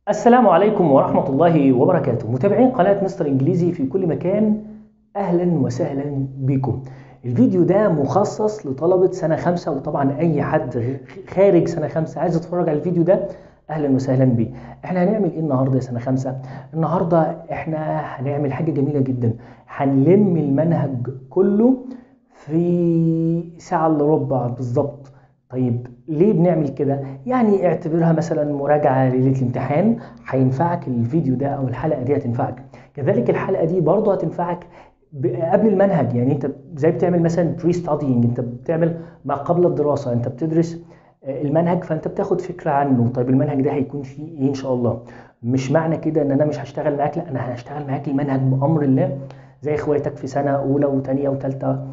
السلام عليكم ورحمة الله وبركاته متابعين قناة مستر إنجليزي في كل مكان أهلا وسهلا بكم الفيديو ده مخصص لطلبة سنة خمسة وطبعا أي حد خارج سنة خمسة عايز يتفرج على الفيديو ده أهلا وسهلا بيه احنا هنعمل إيه النهاردة يا سنة خمسة النهاردة احنا هنعمل حاجة جميلة جدا هنلم المنهج كله في ساعة إلا ربع بالظبط طيب ليه بنعمل كده؟ يعني اعتبرها مثلا مراجعة ليلة الامتحان هينفعك الفيديو ده أو الحلقة دي هتنفعك كذلك الحلقة دي برضه هتنفعك قبل المنهج يعني انت زي بتعمل مثلا بري ستادينج انت بتعمل ما قبل الدراسة انت بتدرس المنهج فانت بتاخد فكرة عنه طيب المنهج ده هيكون فيه ايه ان شاء الله مش معنى كده ان انا مش هشتغل معاك لا انا هشتغل معاك المنهج بأمر الله زي اخواتك في سنة اولى وثانية وثالثة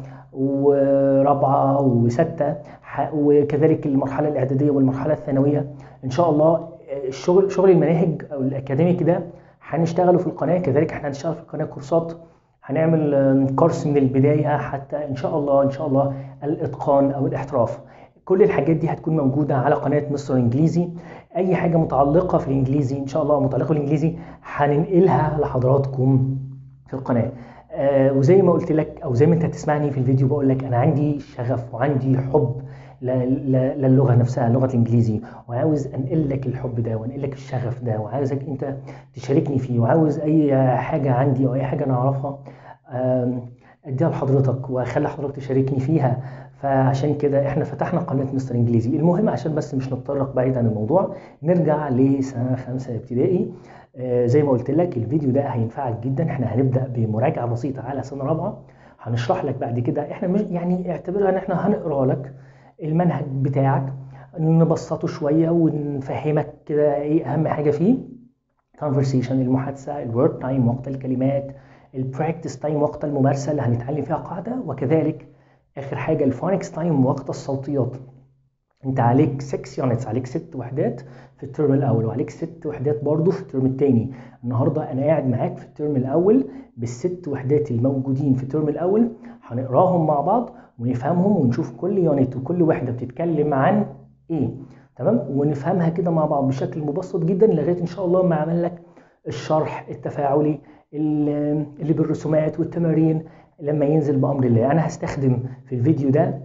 ورابعة وستة وكذلك المرحلة الإعدادية والمرحلة الثانوية إن شاء الله الشغل شغل المناهج أو الأكاديميك ده هنشتغله في القناة كذلك احنا هنشتغل في القناة كورسات هنعمل كورس من البداية حتى إن شاء الله إن شاء الله الإتقان أو الاحتراف كل الحاجات دي هتكون موجودة على قناة مستر إنجليزي أي حاجة متعلقة في الإنجليزي إن شاء الله متعلقة بالإنجليزي هننقلها لحضراتكم في القناة آه وزي ما قلت لك او زي ما انت هتسمعني في الفيديو بقول لك انا عندي شغف وعندي حب للغه نفسها لغه الانجليزي وعاوز انقل لك الحب ده وانقل لك الشغف ده وعاوزك انت تشاركني فيه وعاوز اي حاجه عندي او اي حاجه انا اعرفها اديها لحضرتك واخلي حضرتك تشاركني فيها فعشان كده احنا فتحنا قناه مستر انجليزي المهم عشان بس مش نتطرق بعيد عن الموضوع نرجع لسنه خمسه ابتدائي آه زي ما قلت لك الفيديو ده هينفعك جدا احنا هنبدا بمراجعه بسيطه على سنه رابعه هنشرح لك بعد كده احنا مش يعني اعتبرها ان احنا هنقرا لك المنهج بتاعك نبسطه شويه ونفهمك كده ايه اهم حاجه فيه conversation المحادثه الورد تايم وقت الكلمات البراكتس تايم وقت الممارسه اللي هنتعلم فيها قاعده وكذلك اخر حاجه الفونكس تايم وقت الصوتيات انت عليك 6 يونتس عليك ست وحدات في الترم الاول وعليك ست وحدات برضه في الترم الثاني النهارده انا قاعد معاك في الترم الاول بالست وحدات الموجودين في الترم الاول هنقراهم مع بعض ونفهمهم ونشوف كل يونت وكل وحده بتتكلم عن ايه تمام ونفهمها كده مع بعض بشكل مبسط جدا لغايه ان شاء الله ما اعمل لك الشرح التفاعلي اللي بالرسومات والتمارين لما ينزل بامر الله انا هستخدم في الفيديو ده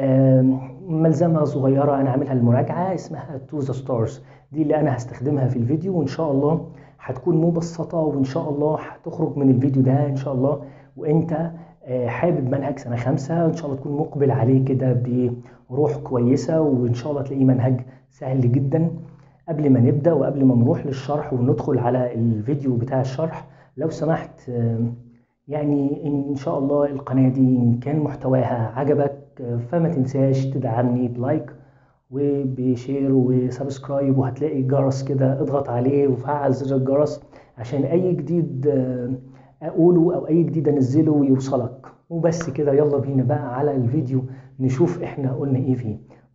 ملزمه صغيره انا عاملها المراجعه اسمها تو ذا ستارز دي اللي انا هستخدمها في الفيديو وان شاء الله هتكون مبسطه وان شاء الله هتخرج من الفيديو ده ان شاء الله وانت حابب منهج سنه خمسه ان شاء الله تكون مقبل عليه كده بروح كويسه وان شاء الله تلاقيه منهج سهل جدا قبل ما نبدا وقبل ما نروح للشرح وندخل على الفيديو بتاع الشرح لو سمحت يعني ان شاء الله القناه دي ان كان محتواها عجبك فما تنساش تدعمني بلايك وبشير وسبسكرايب وهتلاقي الجرس كده اضغط عليه وفعل زر الجرس عشان اي جديد اقوله او اي جديد انزله يوصلك وبس كده يلا بينا بقى على الفيديو نشوف احنا قلنا ايه فيه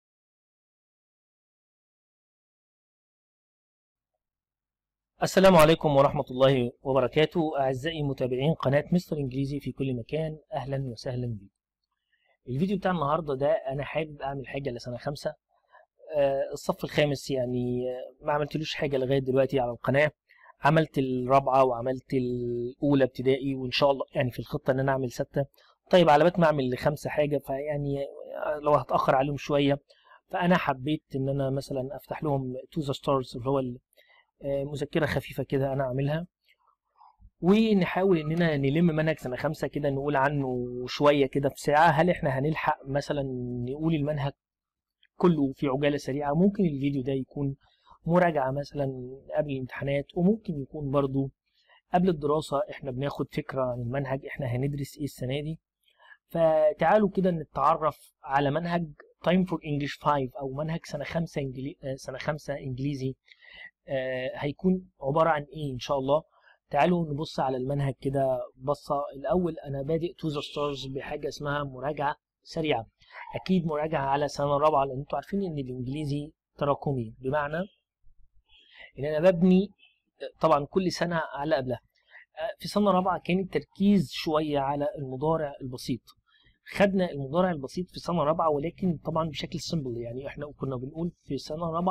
السلام عليكم ورحمة الله وبركاته أعزائي متابعين قناة مستر إنجليزي في كل مكان أهلا وسهلا بكم الفيديو بتاع النهارده ده انا حابب اعمل حاجه لسنه خمسة آه الصف الخامس يعني ما عملتلوش حاجه لغايه دلوقتي على القناه عملت الرابعه وعملت الاولى ابتدائي وان شاء الله يعني في الخطه ان انا اعمل سته طيب على بال ما اعمل لخمسه حاجه فيعني لو هتاخر عليهم شويه فانا حبيت ان انا مثلا افتح لهم تو ذا ستارز اللي هو مذكره خفيفه كده انا اعملها ونحاول اننا نلم منهج سنه خمسه كده نقول عنه شويه كده في ساعه هل احنا هنلحق مثلا نقول المنهج كله في عجاله سريعه ممكن الفيديو ده يكون مراجعه مثلا قبل الامتحانات وممكن يكون برضو قبل الدراسه احنا بناخد فكره عن المنهج احنا هندرس ايه السنه دي فتعالوا كده نتعرف على منهج تايم فور انجلش 5 او منهج سنه خمسه انجلي... سنه خمسه انجليزي آه هيكون عباره عن ايه ان شاء الله تعالوا نبص على المنهج كده بصة الأول أنا بادئ تو ذا ستارز بحاجة اسمها مراجعة سريعة أكيد مراجعة على سنة رابعة لأن أنتوا عارفين إن الإنجليزي تراكمي بمعنى إن أنا ببني طبعا كل سنة على قبلها في سنة رابعة كان التركيز شوية على المضارع البسيط خدنا المضارع البسيط في سنة رابعة ولكن طبعا بشكل سيمبل يعني احنا كنا بنقول في سنة رابعة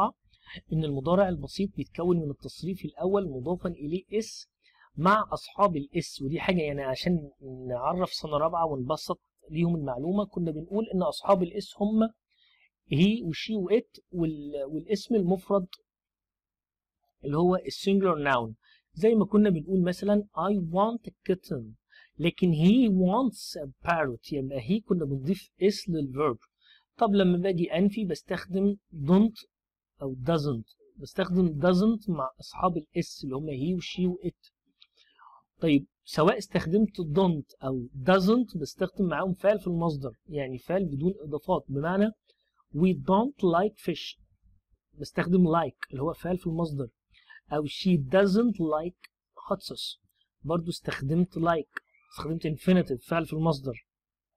ان المضارع البسيط بيتكون من التصريف الاول مضافا اليه اس مع اصحاب الاس ودي حاجه يعني عشان نعرف سنه رابعه ونبسط ليهم المعلومه كنا بنقول ان اصحاب الاس هم هي وشي وات والاسم المفرد اللي هو السنجلر ناون زي ما كنا بنقول مثلا I want a kitten لكن he wants a parrot يبقى he كنا بنضيف اس للفيرب طب لما باجي انفي بستخدم don't او doesn't بستخدم doesn't مع اصحاب الاس اللي هم he وشي وات طيب سواء استخدمت don't او doesn't بستخدم معاهم فعل في المصدر يعني فعل بدون اضافات بمعنى we don't like fish بستخدم like اللي هو فعل في المصدر او she doesn't like hot sauce برضو استخدمت like استخدمت infinitive فعل في المصدر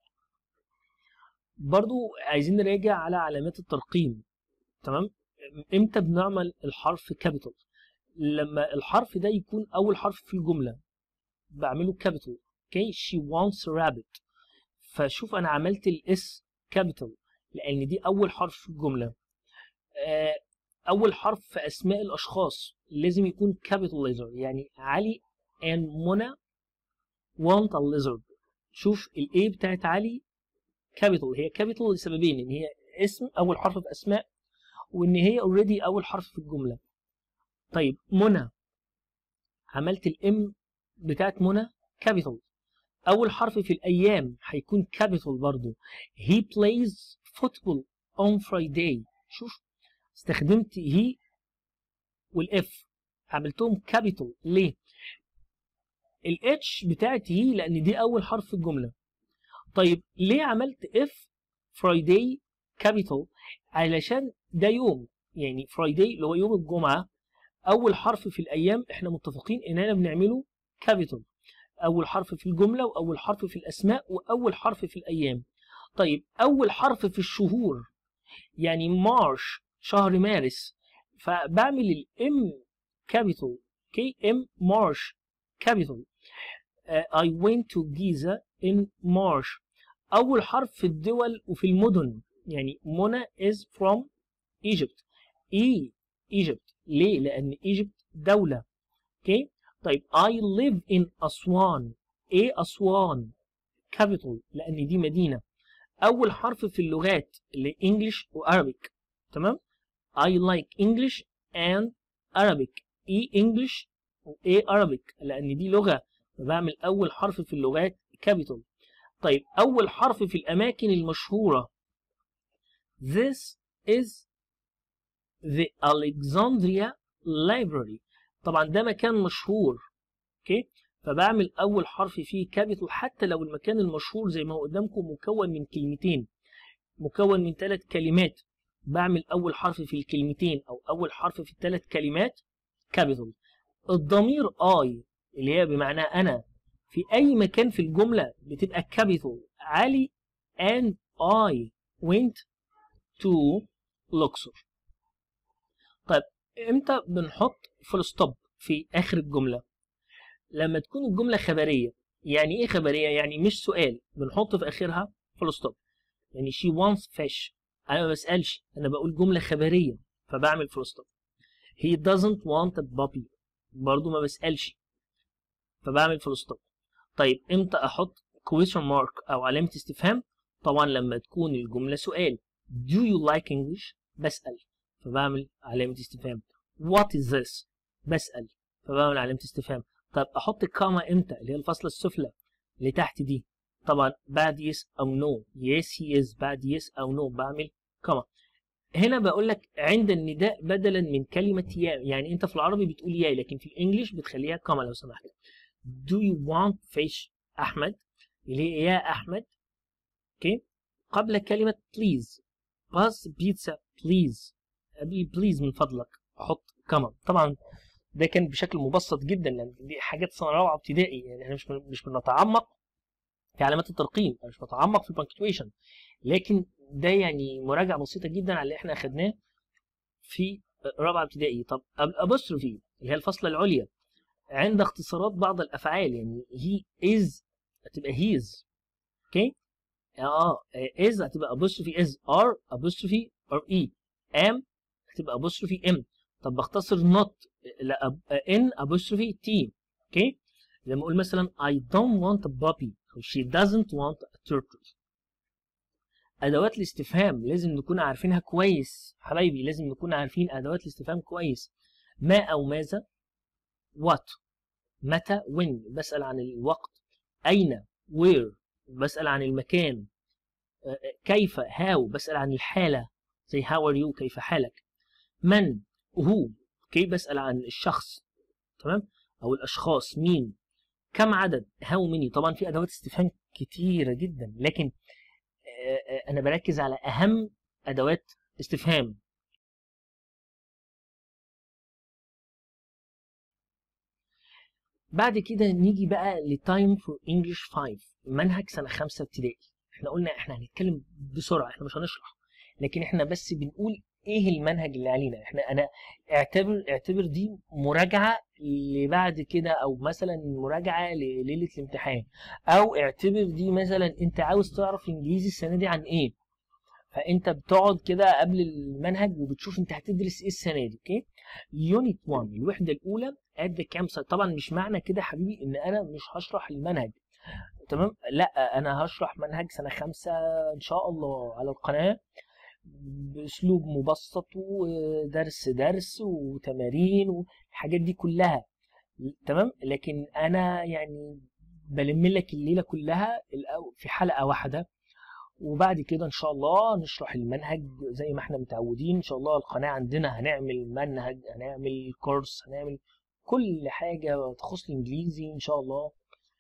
برضو عايزين نراجع على علامات الترقيم تمام امتى بنعمل الحرف كابيتال لما الحرف ده يكون اول حرف في الجمله بعمله كابيتال اوكي she wants a rabbit فشوف انا عملت الاس كابيتال لان دي اول حرف في الجمله آه، اول حرف في اسماء الاشخاص لازم يكون كابيتال ليزر يعني علي and منى want a lizard شوف الاي بتاعت علي كابيتال هي كابيتال لسببين ان هي اسم اول حرف في اسماء وان هي اوريدي اول حرف في الجمله طيب منى عملت الام بتاعت منى كابيتال اول حرف في الايام هيكون كابيتال برضو he plays football on Friday شوف استخدمت هي والاف عملتهم كابيتال ليه الاتش بتاعت هي لان دي اول حرف في الجمله طيب ليه عملت اف فرايداي كابيتال علشان ده يوم يعني فرايداي اللي هو يوم الجمعه اول حرف في الايام احنا متفقين اننا بنعمله كابيتال اول حرف في الجمله واول حرف في الاسماء واول حرف في الايام طيب اول حرف في الشهور يعني مارش شهر مارس فبعمل الام كابيتال اوكي ام مارش كابيتال I went to Giza in March أول حرف في الدول وفي المدن يعني منى is from Egypt E Egypt ليه؟ لأن Egypt دولة اوكي طيب I live in أسوان إيه أسوان capital لأن دي مدينة أول حرف في اللغات اللي English و Arabic تمام I like English and Arabic E English و A Arabic لأن دي لغة بعمل أول حرف في اللغات capital طيب أول حرف في الأماكن المشهورة This is the Alexandria Library طبعا ده مكان مشهور اوكي فبعمل اول حرف فيه كابيتال حتى لو المكان المشهور زي ما هو قدامكم مكون من كلمتين مكون من ثلاث كلمات بعمل اول حرف في الكلمتين او اول حرف في الثلاث كلمات كابيتال الضمير اي اللي هي بمعنى انا في اي مكان في الجمله بتبقى كابيتال علي and I went to Luxor طيب امتى بنحط فول ستوب في اخر الجمله لما تكون الجمله خبريه يعني ايه خبريه يعني مش سؤال بنحط في اخرها فول ستوب يعني she wants fish انا ما بسالش انا بقول جمله خبريه فبعمل فول ستوب he doesn't want a puppy برضو ما بسالش فبعمل فول ستوب طيب امتى احط question mark او علامه استفهام طبعا لما تكون الجمله سؤال do you like English بسال فبعمل علامه استفهام what is this بسال فبعمل علامه استفهام طب احط الكاما امتى اللي هي الفاصله السفلى اللي تحت دي طبعا بعد يس او نو يس هي از بعد يس او نو بعمل كاما هنا بقول لك عند النداء بدلا من كلمه يا يعني انت في العربي بتقول يا لكن في الانجليش بتخليها كاما لو سمحت do you want fish احمد اللي هي يا احمد اوكي قبل كلمه please باس بيتزا بليز قبل بليز من فضلك احط كاما طبعا ده كان بشكل مبسط جدا لان دي حاجات سنه رابعه ابتدائي يعني احنا مش مش بنتعمق في علامات الترقيم مش بنتعمق في البنكتويشن لكن ده يعني مراجعه بسيطه جدا على اللي احنا اخدناه في رابعه ابتدائي طب الابوستروفي اللي هي الفصله العليا عند اختصارات بعض الافعال يعني هي از هتبقى هيز اوكي اه از هتبقى apostrophe از ار apostrophe ار اي ام هتبقى apostrophe ام طب بختصر not لا ان apostrophe t اوكي لما اقول مثلا I don't want a puppy او she doesn't want a turtle ادوات الاستفهام لازم نكون عارفينها كويس حبايبي لازم نكون عارفين ادوات الاستفهام كويس ما او ماذا what متى when بسأل عن الوقت أين where بسأل عن المكان كيف how بسأل عن الحالة زي how are you كيف حالك من who كيف بسأل عن الشخص تمام أو الأشخاص مين كم عدد how many طبعا في أدوات استفهام كتيرة جدا لكن أنا بركز على أهم أدوات استفهام بعد كده نيجي بقى لتايم فور انجلش 5 منهج سنه خمسه ابتدائي احنا قلنا احنا هنتكلم بسرعه احنا مش هنشرح لكن احنا بس بنقول ايه المنهج اللي علينا احنا انا اعتبر اعتبر دي مراجعه لبعد كده او مثلا مراجعه لليله الامتحان او اعتبر دي مثلا انت عاوز تعرف انجليزي السنه دي عن ايه فانت بتقعد كده قبل المنهج وبتشوف انت هتدرس ايه السنه دي اوكي يونت 1 الوحده الاولى ات ذا كامب سايت طبعا مش معنى كده حبيبي ان انا مش هشرح المنهج تمام لا انا هشرح منهج سنه خمسة ان شاء الله على القناه باسلوب مبسط ودرس درس وتمارين والحاجات دي كلها تمام لكن انا يعني بلم لك الليله كلها في حلقه واحده وبعد كده ان شاء الله نشرح المنهج زي ما احنا متعودين ان شاء الله القناه عندنا هنعمل منهج هنعمل كورس هنعمل كل حاجه تخص الانجليزي ان شاء الله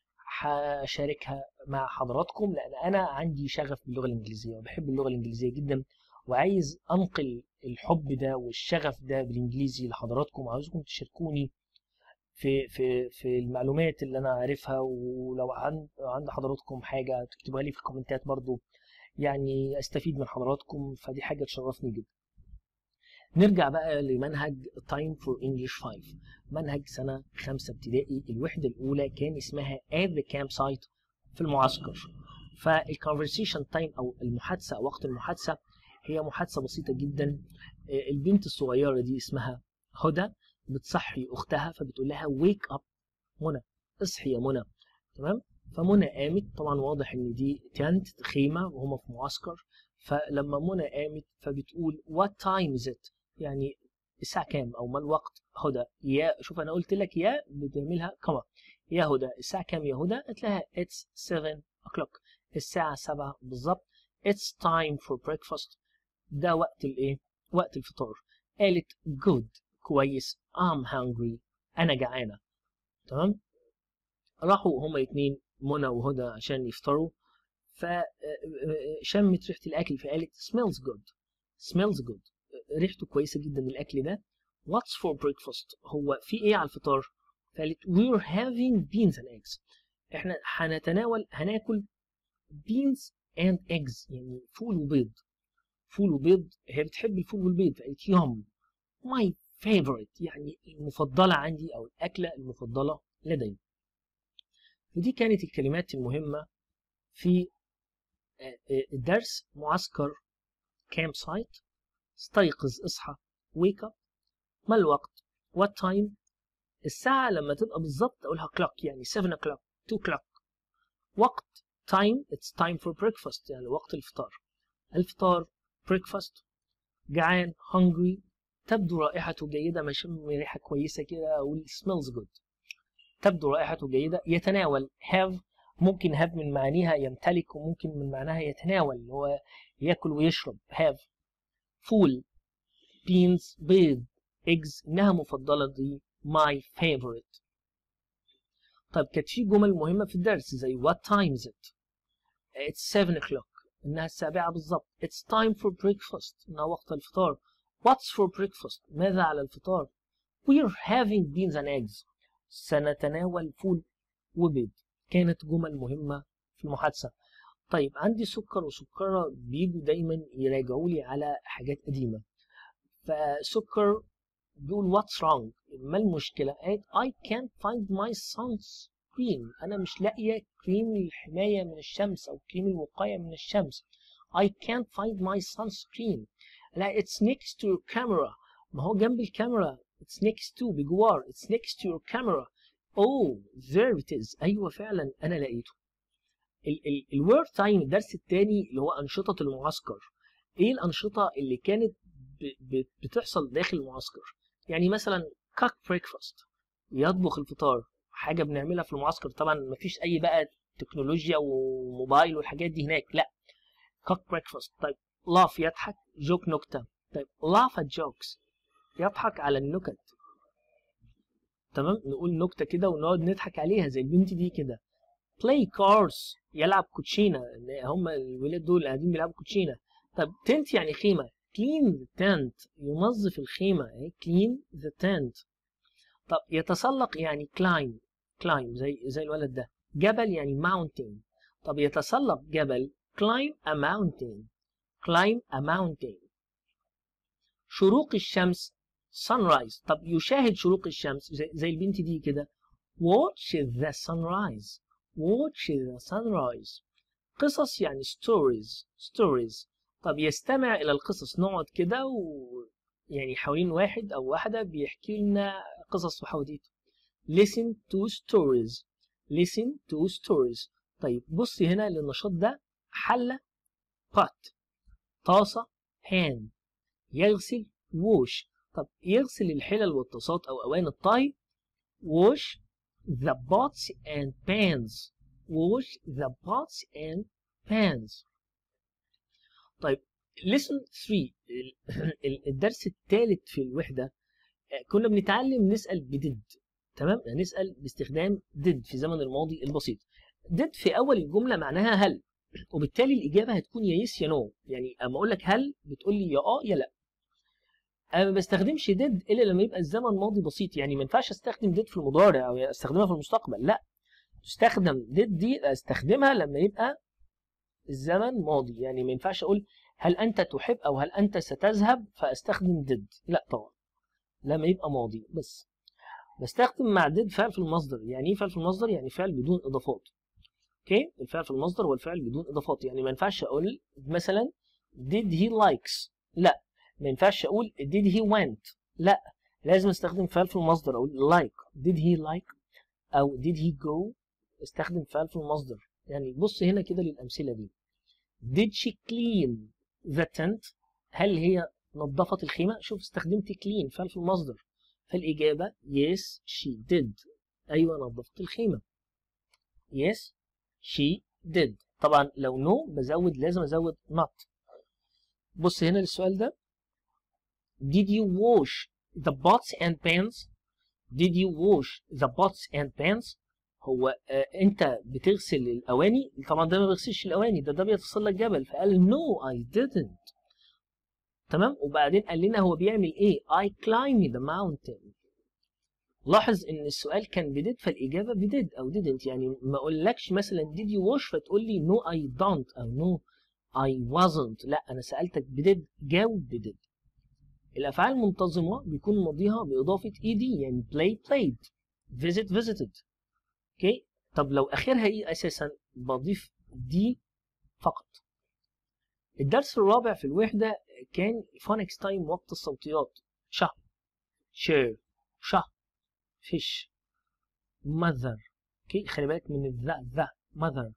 هشاركها مع حضراتكم لان انا عندي شغف باللغه الانجليزيه وبحب اللغه الانجليزيه جدا وعايز انقل الحب ده والشغف ده بالانجليزي لحضراتكم وعاوزكم تشاركوني في في في المعلومات اللي انا عارفها ولو عند عند حضراتكم حاجه تكتبوها لي في الكومنتات برضو يعني استفيد من حضراتكم فدي حاجه تشرفني جدا نرجع بقى لمنهج Time for English 5 منهج سنة خمسة ابتدائي الوحدة الأولى كان اسمها at the campsite في المعسكر فالconversation time أو المحادثة أو وقت المحادثة هي محادثة بسيطة جدا البنت الصغيرة دي اسمها هدى بتصحي أختها فبتقول لها wake up منى اصحي يا منى تمام فمنى قامت طبعا واضح ان دي تنت خيمة وهما في معسكر فلما منى قامت فبتقول what time is it يعني الساعة كام أو ما الوقت هدى يا شوف أنا قلت لك يا بتعملها كما يا هدى الساعة كام يا هدى قلت لها it's 7 o'clock الساعة 7 بالظبط it's time for breakfast ده وقت الايه وقت الفطار قالت good كويس I'm hungry أنا جعانة تمام راحوا هما اتنين منى وهدى عشان يفطروا فشمت ريحة الأكل فقالت smells good smells good ريحته كويسة جدا الأكل ده what's for breakfast هو في إيه على الفطار فقالت we're having beans and eggs إحنا هنتناول هناكل beans and eggs يعني فول وبيض فول وبيض هي بتحب الفول والبيض فقالت yum my favorite يعني المفضلة عندي أو الأكلة المفضلة لدي ودي كانت الكلمات المهمة في الدرس معسكر كامب سايت استيقظ اصحى wake up ما الوقت what time الساعة لما تبقى بالظبط أقولها clock يعني 7 o'clock 2 o'clock وقت time it's time for breakfast يعني وقت الفطار الفطار breakfast جعان hungry تبدو رائحته جيدة ما شم ريحة كويسة كده أقول smells good تبدو رائحته جيدة يتناول have ممكن have من معانيها يمتلك وممكن من معناها يتناول اللي هو ياكل ويشرب have فول beans بيض eggs إنها مفضلة دي my favorite طيب كانت في جمل مهمة في الدرس زي what time is it it's 7 o'clock إنها السابعة بالظبط it's time for breakfast إنها وقت الفطار what's for breakfast ماذا على الفطار we're having beans and eggs سنتناول فول وبيض كانت جمل مهمة في المحادثة طيب عندي سكر وسكرة بيجوا دايما يراجعوا لي على حاجات قديمة فسكر بيقول what's wrong ما المشكلة قالت I can't find my son's cream أنا مش لاقية كريم الحماية من الشمس أو كريم الوقاية من الشمس I can't find my son's cream لا it's next to your camera ما هو جنب الكاميرا it's next to بجوار it's next to your camera oh there it is ايوه فعلا انا لقيته الورد تايم الدرس الثاني اللي هو انشطه المعسكر ايه الانشطه اللي كانت بتحصل داخل المعسكر يعني مثلا كاك بريكفاست يطبخ الفطار حاجه بنعملها في المعسكر طبعا مفيش اي بقى تكنولوجيا وموبايل والحاجات دي هناك لا كوك بريكفاست طيب لاف يضحك جوك نكته طيب لاف ات جوكس يضحك على النكت تمام نقول نكته كده ونقعد نضحك عليها زي البنت دي كده بلاي كارز يلعب كوتشينه هم الولاد دول قاعدين بيلعبوا كوتشينه طب تنت يعني خيمه clean the tent ينظف الخيمه clean the tent طب يتسلق يعني climb climb زي زي الولد ده جبل يعني mountain طب يتسلق جبل climb a mountain climb a mountain شروق الشمس sunrise طب يشاهد شروق الشمس زي, زي البنت دي كده watch the sunrise watch the sunrise قصص يعني stories stories طب يستمع إلى القصص نقعد كده و يعني حوالين واحد أو واحدة بيحكي لنا قصص وحواديت listen to stories listen to stories طيب بصي هنا للنشاط ده حلة pot طاسة pan يغسل wash طب يغسل الحلل والطاسات أو أواني الطهي wash the pots and pans wash the pots and pans طيب lesson 3 الدرس الثالث في الوحدة كنا بنتعلم نسأل بدد تمام نسأل باستخدام did في زمن الماضي البسيط did في أول الجملة معناها هل وبالتالي الإجابة هتكون يا يس يا نو يعني أما أقول لك هل بتقول لي يا آه يا لأ انا ما بستخدمش ديد الا لما يبقى الزمن ماضي بسيط يعني ما ينفعش استخدم ديد في المضارع او استخدمها في المستقبل لا تستخدم ديد دي استخدمها لما يبقى الزمن ماضي يعني ما ينفعش اقول هل انت تحب او هل انت ستذهب فاستخدم ديد لا طبعا لما يبقى ماضي بس بستخدم مع ديد فعل في المصدر يعني ايه فعل في المصدر يعني فعل بدون اضافات اوكي الفعل في المصدر هو الفعل بدون اضافات يعني ما ينفعش اقول مثلا did he likes لا ما ينفعش اقول did he went لا لازم استخدم فعل في المصدر اقول like did he like او did he go استخدم فعل في المصدر يعني بص هنا كده للامثله دي did she clean the tent هل هي نظفت الخيمه شوف استخدمت clean فعل في المصدر فالاجابه yes she did ايوه نظفت الخيمه yes she did طبعا لو no بزود لازم ازود not بص هنا للسؤال ده Did you wash the pots and pans? Did you wash the pots and pans? هو آه انت بتغسل الاواني طبعا ده ما بيغسلش الاواني ده ده بيتصل لك جبل فقال no I didn't تمام وبعدين قال لنا هو بيعمل ايه I climbed the mountain لاحظ ان السؤال كان بديد فالاجابه بديد او didn't يعني ما اقولكش مثلا did you wash فتقول لي no I don't او no I wasn't لا انا سالتك بديد جاوب بديد الافعال المنتظمه بيكون ماضيها باضافه ed يعني play played visit visited اوكي طب لو اخرها ايه اساسا بضيف دي فقط الدرس الرابع في الوحده كان فونكس تايم وقت الصوتيات ش شير ش فيش mother اوكي خلي بالك من الذا ذا mother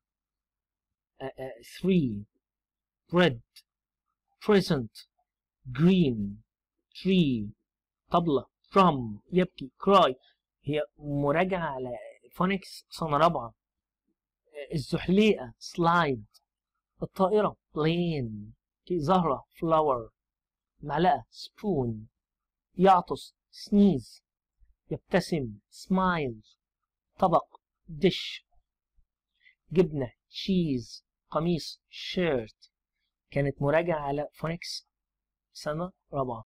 three bread present green tree طبلة drum يبكي cry هي مراجعة على فونكس سنة رابعة الزحليقة slide الطائرة plane زهرة flower معلقة spoon يعطس sneeze يبتسم smile طبق dish جبنة cheese قميص shirt كانت مراجعة على فونكس سنة رابعة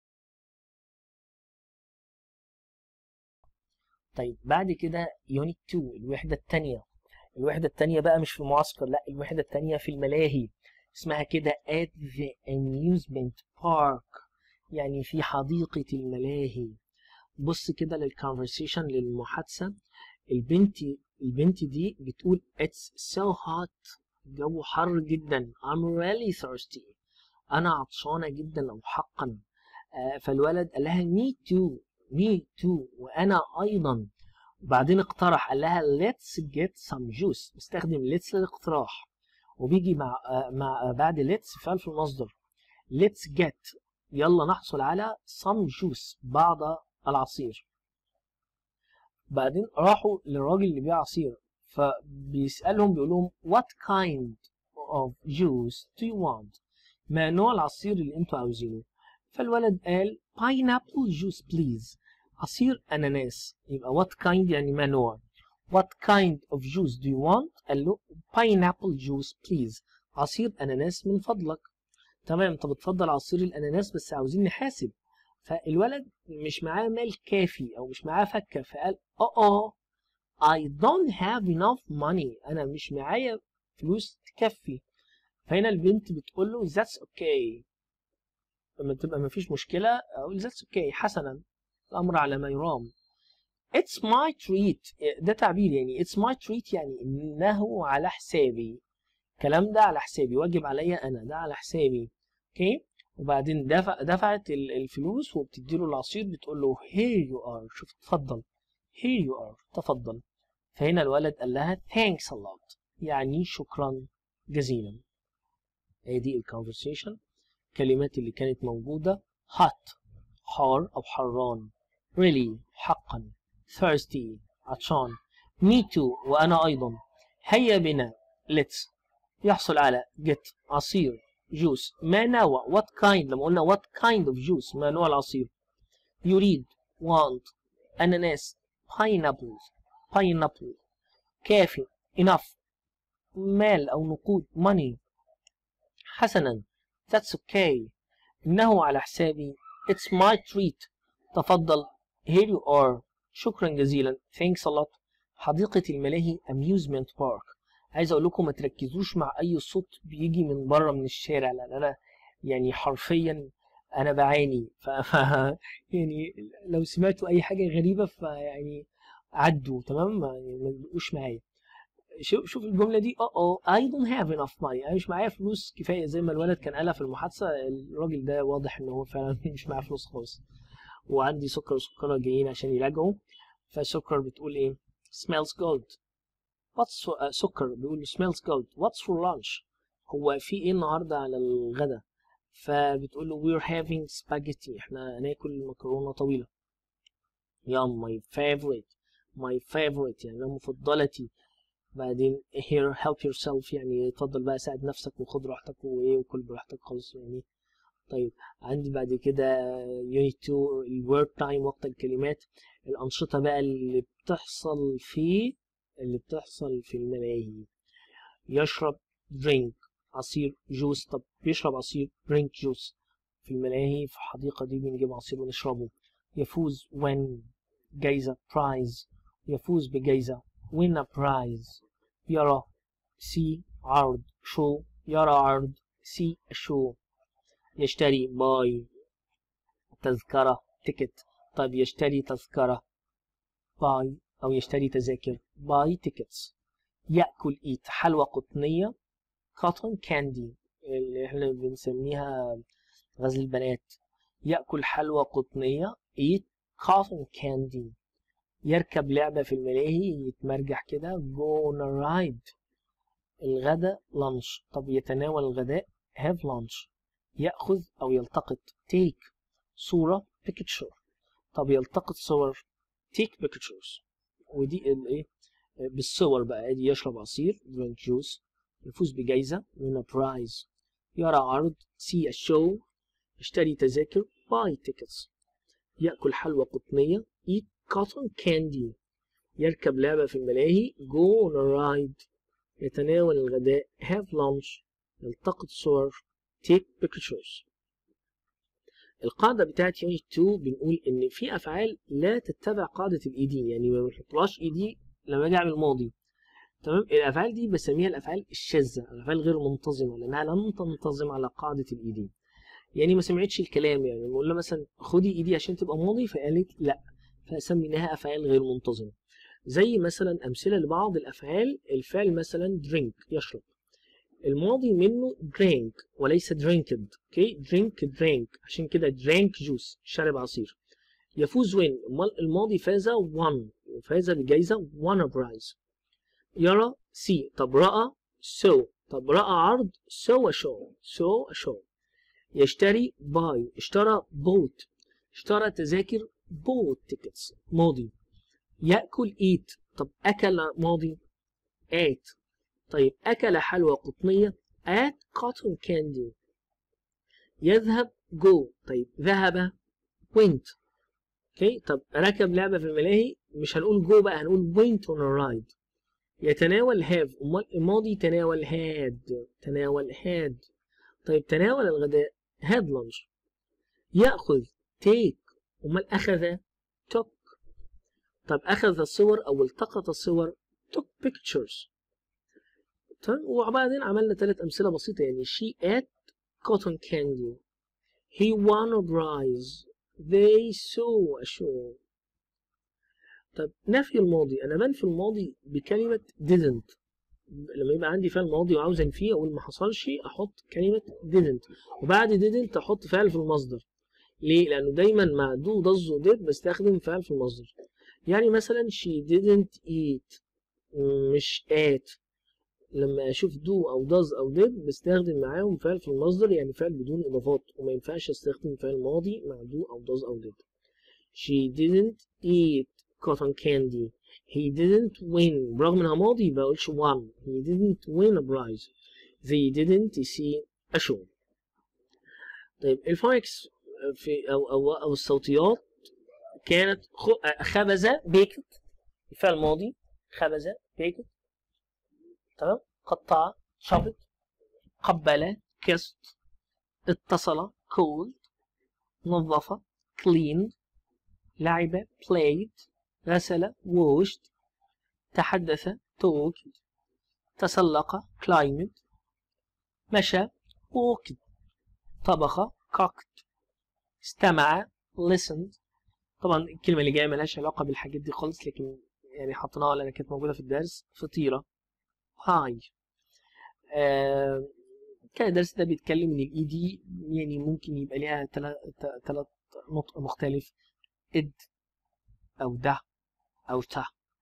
طيب بعد كده يونت 2 الوحدة التانية الوحدة التانية بقى مش في المعسكر لا الوحدة التانية في الملاهي اسمها كده at the amusement park يعني في حديقة الملاهي بص كده للconversation للمحادثة البنت البنت دي بتقول it's so hot الجو حر جدا I'm really thirsty أنا عطشانة جدا أو حقا آه، فالولد قال لها me too me too وانا ايضا وبعدين اقترح قال لها let's get some juice استخدم let's للاقتراح وبيجي مع آه، مع آه، بعد let's فعل في المصدر let's get يلا نحصل على some juice بعض العصير بعدين راحوا للراجل اللي بيع عصير فبيسألهم بيقول لهم what kind of juice do you want ما نوع العصير اللي انتوا عاوزينه فالولد قال pineapple juice please عصير أناناس يبقى what kind يعني ما نوع what kind of juice do you want قال له pineapple juice please عصير أناناس من فضلك تمام انت بتفضل عصير الأناناس بس عاوزين نحاسب فالولد مش معاه مال كافي أو مش معاه فكة فقال اه اه I don't have enough money أنا مش معايا فلوس تكفي فهنا البنت بتقول له that's okay لما تبقى مفيش مشكلة أقول that's okay حسنا الأمر على ما يرام it's my treat ده تعبير يعني it's my treat يعني إنه على حسابي الكلام ده على حسابي واجب عليا أنا ده على حسابي اوكي وبعدين دفع دفعت ال- الفلوس وبتديله العصير بتقول له here you are شوف اتفضل here you are تفضل فهنا الولد قال لها thanks a lot يعني شكرا جزيلا هي دي الكونفرسيشن الكلمات اللي كانت موجودة hot حار أو حران really حقا thirsty عطشان me too وأنا أيضا هيا بنا let's يحصل على get عصير juice ما نوع what kind لما قلنا what kind of juice ما نوع العصير يريد want أناناس pineapples pineapple كافي enough مال أو نقود money حسنا that's okay إنه على حسابي it's my treat تفضل here you are شكرا جزيلا thanks a lot حديقة الملاهي amusement park عايز اقول لكم ما تركزوش مع اي صوت بيجي من بره من الشارع لان انا يعني حرفيا انا بعاني ف... ف... يعني لو سمعتوا اي حاجه غريبه فيعني عدوا تمام ما يعني ما تبقوش معايا شوف شوف الجمله دي اه اه I don't have enough money انا مش معايا فلوس كفايه زي ما الولد كان قالها في المحادثه الراجل ده واضح ان هو فعلا مش معاه فلوس خالص وعندي سكر وسكرة جايين عشان يراجعوا فسكر بتقول ايه smells good what's for, uh, سكر بيقول smells good what's for lunch هو في ايه النهارده على الغدا فبتقول له we're having spaghetti احنا هناكل مكرونه طويله يا my favorite my favorite يعني أنا مفضلتي بعدين here help yourself يعني اتفضل بقى ساعد نفسك وخد راحتك وايه وكل براحتك خالص يعني طيب عندي بعد كده يونت 2 الورد تايم وقت الكلمات الأنشطة بقى اللي بتحصل في اللي بتحصل في الملاهي يشرب درينك عصير جوس طب بيشرب عصير درينك جوس في الملاهي في الحديقة دي بنجيب عصير ونشربه يفوز when جايزة برايز يفوز بجايزة win a prize يرى see عرض show يرى عرض see a show يشتري باي تذكرة تيكت طيب يشتري تذكرة باي أو يشتري تذاكر باي تيكتس يأكل إيت حلوى قطنية كوتون كاندي اللي احنا بنسميها غزل البنات يأكل حلوى قطنية eat cotton candy يركب لعبة في الملاهي يتمرجح كده go on a ride الغدا lunch طب يتناول الغداء have lunch يأخذ أو يلتقط take صورة picture طب يلتقط صور take pictures ودي الايه بالصور بقى ادي يشرب عصير drink juice يفوز بجائزة win a prize يرى عرض see a show يشتري تذاكر buy tickets يأكل حلوى قطنية eat cotton candy يركب لعبة في الملاهي go on a ride يتناول الغداء have lunch يلتقط صور take pictures القاعدة بتاعت يونت 2 بنقول إن في أفعال لا تتبع قاعدة الإي دي يعني ما بنحطلهاش إي دي لما أجي أعمل ماضي تمام الأفعال دي بسميها الأفعال الشاذة الأفعال غير منتظمة لأنها لم تنتظم على قاعدة الإي دي يعني ما سمعتش الكلام يعني بقول لها مثلا خدي إي دي عشان تبقى ماضي فقالت لا فسميناها أفعال غير منتظمة زي مثلا أمثلة لبعض الأفعال الفعل مثلا drink يشرب الماضي منه drank وليس drinked اوكي drink drank عشان كده drank juice شرب عصير يفوز وين الماضي فاز won فاز بجائزة won a prize يرى see طب رأى saw طب رأى عرض saw a show saw a show يشتري buy اشترى bought اشترى تذاكر bought tickets ماضي يأكل eat طب أكل ماضي ate طيب أكل حلوى قطنية at cotton candy يذهب go طيب ذهب went اوكي طب ركب لعبة في الملاهي مش هنقول جو بقى هنقول went on a ride يتناول have امال الماضي تناول had تناول had طيب تناول الغداء had lunch يأخذ take امال أخذ took طب أخذ الصور أو التقط الصور took pictures طيب وبعدين عملنا ثلاث أمثلة بسيطة يعني she ate cotton candy he won a prize they saw a show طب نفي الماضي أنا بنفي الماضي بكلمة didn't لما يبقى عندي فعل ماضي وعاوز انفيه اقول ما حصلش احط كلمه didn't وبعد didn't احط فعل في المصدر ليه لانه دايما مع do does و did بستخدم فعل في المصدر يعني مثلا she didn't eat مش ate لما اشوف do او does او did بستخدم معاهم فعل في المصدر يعني فعل بدون اضافات وما ينفعش استخدم فعل ماضي مع do او does او did she didn't eat cotton candy he didn't win برغم انها ماضي بقولش won he didn't win a prize they didn't see a show طيب الفونكس في او او او الصوتيات كانت خبز بيكت الفعل الماضي خبز بيكت تمام قطع شفط قبل kissed اتصل called نظف cleaned لعب played غسل washed تحدث talked تسلق climbed مشى walked طبخ cooked استمع listened طبعا الكلمة اللي جاية ملهاش علاقة بالحاجات دي خالص لكن يعني حطيناها لأنها كانت موجودة في الدرس فطيرة هاي آه كان الدرس ده بيتكلم ان الاي دي يعني ممكن يبقى ليها ثلاث نطق مختلف اد او ده او ته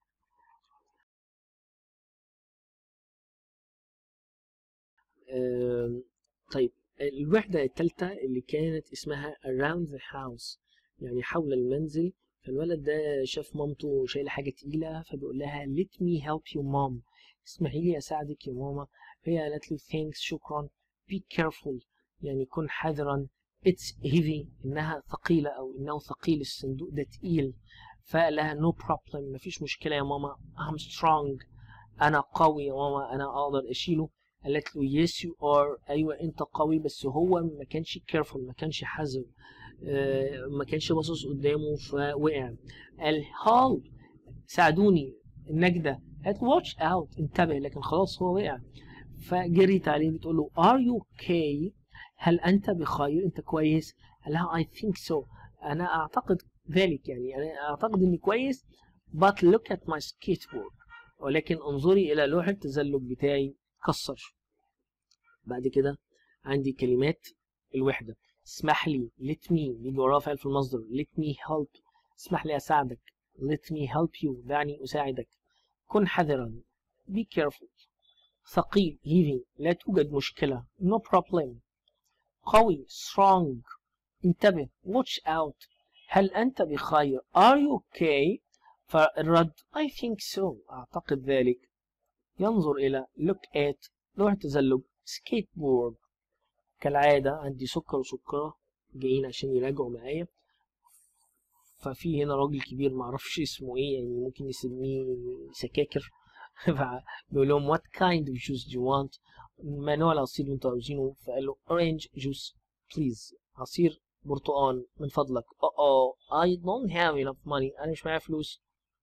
آه طيب الوحدة الثالثة اللي كانت اسمها around the house يعني حول المنزل فالولد ده شاف مامته شايلة حاجة تقيلة فبيقول لها let me help you mom اسمحي لي أساعدك يا ماما هي قالت له thanks شكرا be careful يعني كن حذرا it's heavy إنها ثقيلة أو إنه ثقيل الصندوق ده تقيل فقال لها no problem مفيش مشكلة يا ماما I'm strong أنا قوي يا ماما أنا أقدر أشيله قالت له yes you are أيوة أنت قوي بس هو ما كانش careful ما كانش حذر آه ما كانش باصص قدامه فوقع قال help ساعدوني النجدة قالت watch out انتبه لكن خلاص هو وقع فجريت عليه بتقول له are you okay هل أنت بخير أنت كويس قال لها I think so أنا أعتقد ذلك يعني أنا أعتقد إني كويس but look at my skateboard ولكن انظري إلى لوح التزلج بتاعي كسر بعد كده عندي كلمات الوحدة اسمح لي let me بيجي وراها فعل في المصدر let me help اسمح لي أساعدك let me help you دعني أساعدك كن حذرا be careful ثقيل heavy لا توجد مشكلة no problem قوي strong انتبه watch out هل أنت بخير are you okay فالرد I think so أعتقد ذلك ينظر إلى look at لوح تزلج skateboard كالعادة عندي سكر وسكرة جايين عشان يراجعوا معايا ففي هنا راجل كبير معرفش اسمه ايه يعني ممكن نسميه سكاكر فبيقول لهم what kind of juice do you want ما نوع العصير اللي انتوا عاوزينه فقال له orange juice please عصير برتقال من فضلك oh oh I don't have enough money انا مش معايا فلوس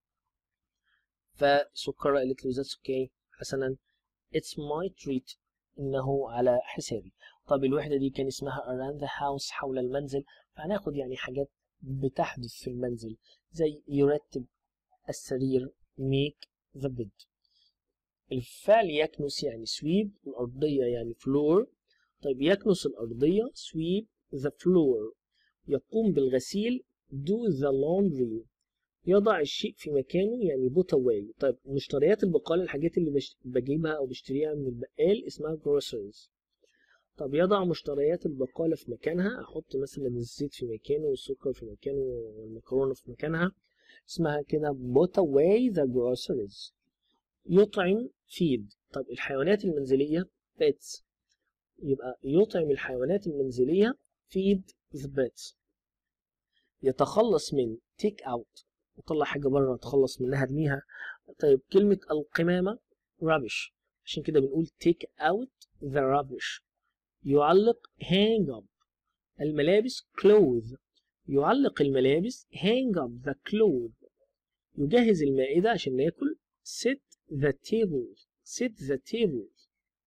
فسكرة قالت له that's okay حسنا it's my treat انه على حسابي طب الوحدة دي كان اسمها around the house حول المنزل فهناخد يعني حاجات بتحدث في المنزل زي يرتب السرير make the bed الفعل يكنس يعني sweep الأرضية يعني floor طيب يكنس الأرضية sweep the floor يقوم بالغسيل do the laundry يضع الشيء في مكانه يعني put away طيب مشتريات البقالة الحاجات اللي بش- بجيبها أو بشتريها من البقال اسمها groceries طب يضع مشتريات البقالة في مكانها أحط مثلا الزيت في مكانه والسكر في مكانه والمكرونة في مكانها اسمها كده put away the groceries يطعم feed طب الحيوانات المنزلية pets يبقى يطعم الحيوانات المنزلية feed the pets يتخلص من take out يطلع حاجة بره يتخلص منها ارميها طيب كلمة القمامة rubbish عشان كده بنقول take out the rubbish يعلق hang up الملابس clothes يعلق الملابس hang up the clothes يجهز المائدة عشان ناكل sit the table sit the table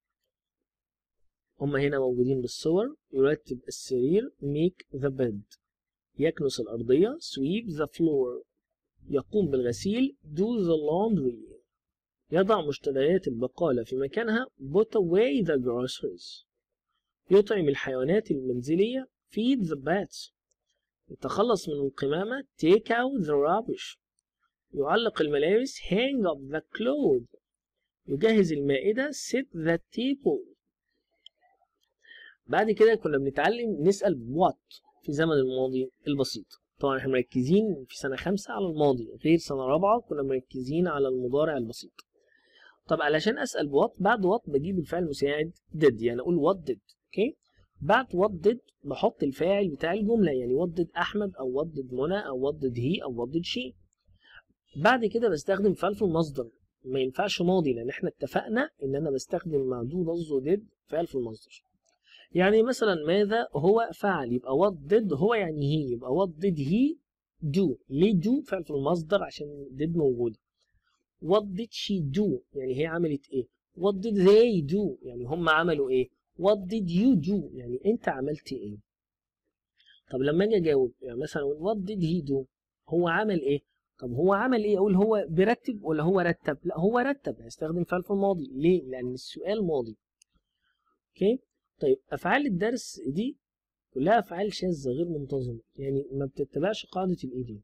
هما هنا موجودين بالصور يرتب السرير make the bed يكنس الأرضية sweep the floor يقوم بالغسيل do the laundry يضع مشتريات البقالة في مكانها put away the groceries يطعم الحيوانات المنزلية feed the pets يتخلص من القمامة take out the rubbish يعلق الملابس hang up the clothes يجهز المائدة set the table بعد كده كنا بنتعلم نسأل what في زمن الماضي البسيط طبعا احنا مركزين في سنة خمسة على الماضي غير سنة رابعة كنا مركزين على المضارع البسيط طب علشان أسأل what بعد what بجيب الفعل المساعد did يعني أقول what did اوكي بعد what did بحط الفاعل بتاع الجملة يعني what did أحمد أو what did منى أو what did he أو what did she بعد كده بستخدم فعل في المصدر ما ينفعش ماضي لأن احنا اتفقنا إن أنا بستخدم مع do does و did فعل في المصدر يعني مثلا ماذا هو فعل يبقى what did هو يعني he يبقى what did he do ليه do فعل في المصدر عشان did موجودة what did she do يعني هي عملت ايه what did they do يعني هم عملوا ايه what did you do يعني انت عملت ايه طب لما اجي اجاوب يعني مثلا أقول what did he do هو عمل ايه طب هو عمل ايه اقول هو بيرتب ولا هو رتب لا هو رتب هستخدم فعل في الماضي ليه لان السؤال ماضي اوكي طيب افعال الدرس دي كلها افعال شاذه غير منتظمه يعني ما بتتبعش قاعده الايدين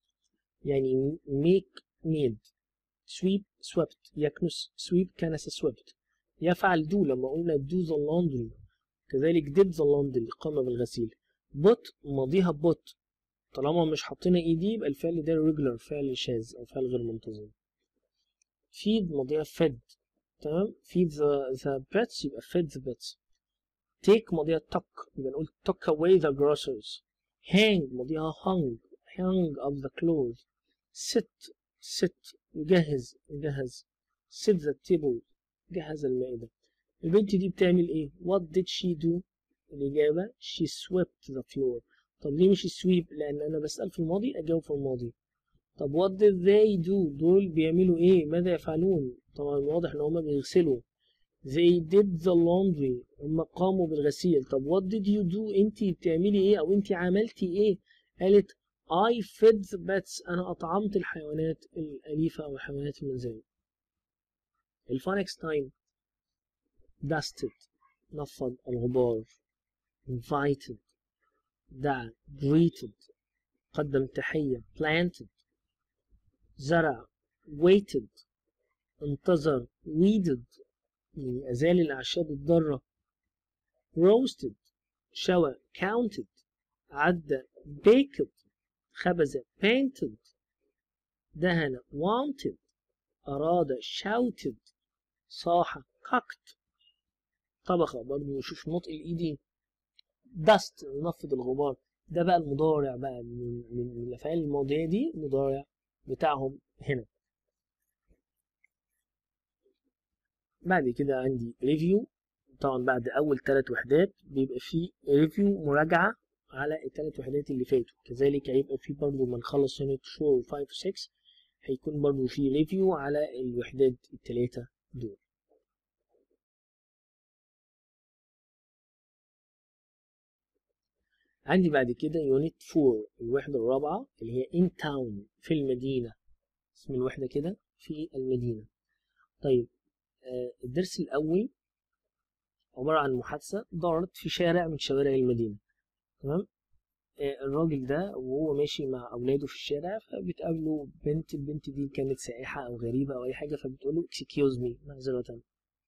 يعني make made sweep swept يكنس sweep كنس swept يفعل do لما قلنا do the laundry كذلك did the laundry قام بالغسيل put ماضيها put طالما مش حاطين اي دي يبقى الفعل ده regular فعل شاذ او فعل غير منتظم feed ماضيها fed تمام feed the, the pets يبقى fed the pets take ماضيها took يبقى نقول took away the groceries hang ماضيها hung hung up the clothes sit sit يجهز يجهز sit the table جهز المائدة البنت دي بتعمل ايه what did she do الإجابة she swept the floor طب ليه مش sweep لأن أنا بسأل في الماضي أجاوب في الماضي طب what did they do دول بيعملوا ايه ماذا يفعلون طبعا واضح ان هما بيغسلوا they did the laundry هما قاموا بالغسيل طب what did you do انتي بتعملي ايه او انتي عملتي ايه قالت I fed the pets انا اطعمت الحيوانات الاليفة او الحيوانات المنزلية الفونكس تايم dusted نفض الغبار invited دعا greeted قدم تحية planted زرع waited انتظر weeded يعني أزال الأعشاب الضارة roasted شوى counted عدى baked خبز painted دهن wanted أراد shouted صاح cocked طبخ برضه نشوف نطق الإيدي dust ننفض الغبار ده بقى المضارع بقى من, من من الأفعال الماضية دي المضارع بتاعهم هنا بعد كده عندي ريفيو طبعا بعد أول ثلاث وحدات بيبقى فيه ريفيو مراجعة على الثلاث وحدات اللي فاتوا كذلك هيبقى فيه برضه ما نخلص يونت 4 و 5 و 6 هيكون برضه فيه ريفيو على الوحدات الثلاثة دول عندي بعد كده يونت 4 الوحدة الرابعة اللي هي in town في المدينة اسم الوحدة كده في المدينة طيب آه، الدرس الأول عبارة عن محادثة دارت في شارع من شوارع المدينة تمام آه، الراجل ده وهو ماشي مع أولاده في الشارع فبتقابله بنت البنت دي كانت سائحة أو غريبة أو أي حاجة فبتقوله excuse me معذرة